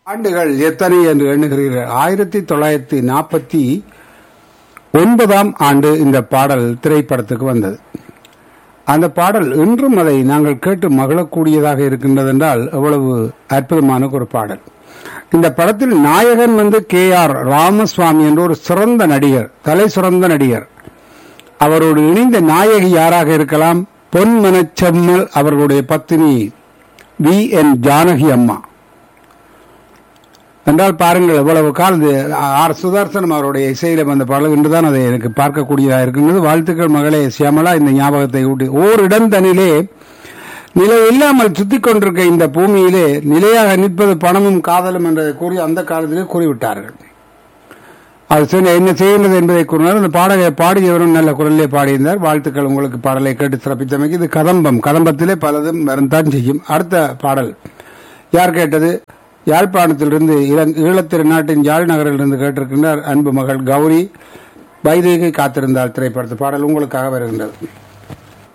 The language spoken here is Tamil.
ஆண்டுகள் எத்தனை என்று எண்ணுகிறீர்கள் ஆயிரத்தி தொள்ளாயிரத்தி நாற்பத்தி ஒன்பதாம் ஆண்டு இந்த பாடல் திரைப்படத்துக்கு வந்தது அந்த பாடல் இன்றும் அதை நாங்கள் கேட்டு மகிழக்கூடியதாக இருக்கின்றது என்றால் எவ்வளவு அற்புதமான ஒரு பாடல் இந்த படத்தில் நாயகன் வந்து கே ஆர் ராமசுவாமி என்ற ஒரு சிறந்த நடிகர் தலை சிறந்த நடிகர் அவரோடு இணைந்த நாயகி யாராக இருக்கலாம் பொன்மனச்செம்மல் அவர்களுடைய பத்தினி வி என் ஜானகி அம்மா என்றால் பாருங்கள் எவ்வளவு காலம் இது ஆர் சுதர்சனம் அவருடைய இசையில வந்த பாடல் இன்றுதான் அதை எனக்கு பார்க்கக்கூடியதாக இருக்கின்றது வாழ்த்துக்கள் மகளே சியாமலா இந்த ஞாபகத்தை ஊட்டி ஓரிடம் தனிலே நிலை இல்லாமல் சுத்திக் கொண்டிருக்க இந்த பூமியிலே நிலையாக நிற்பது பணமும் காதலும் என்றதை கூறி அந்த காலத்திலே கூறிவிட்டார்கள் அது சரி என்ன செய்கின்றது என்பதை கூறினார் அந்த பாடகை பாடியவரும் நல்ல குரலிலே பாடியிருந்தார் வாழ்த்துக்கள் உங்களுக்கு பாடலை கேட்டு சிறப்பித்தமைக்கு இது கதம்பம் கதம்பத்திலே பலதும் வரத்தான் செய்யும் அடுத்த பாடல் யார் கேட்டது யாழ்ப்பாணத்திலிருந்து ஈழத்திரு நாட்டின் யாழ் நகரிலிருந்து கேட்டிருக்கின்றார் அன்பு மகள் கௌரி வைதேகி காத்திருந்தால் திரைப்படத்து பாடல் உங்களுக்காக வருகின்றது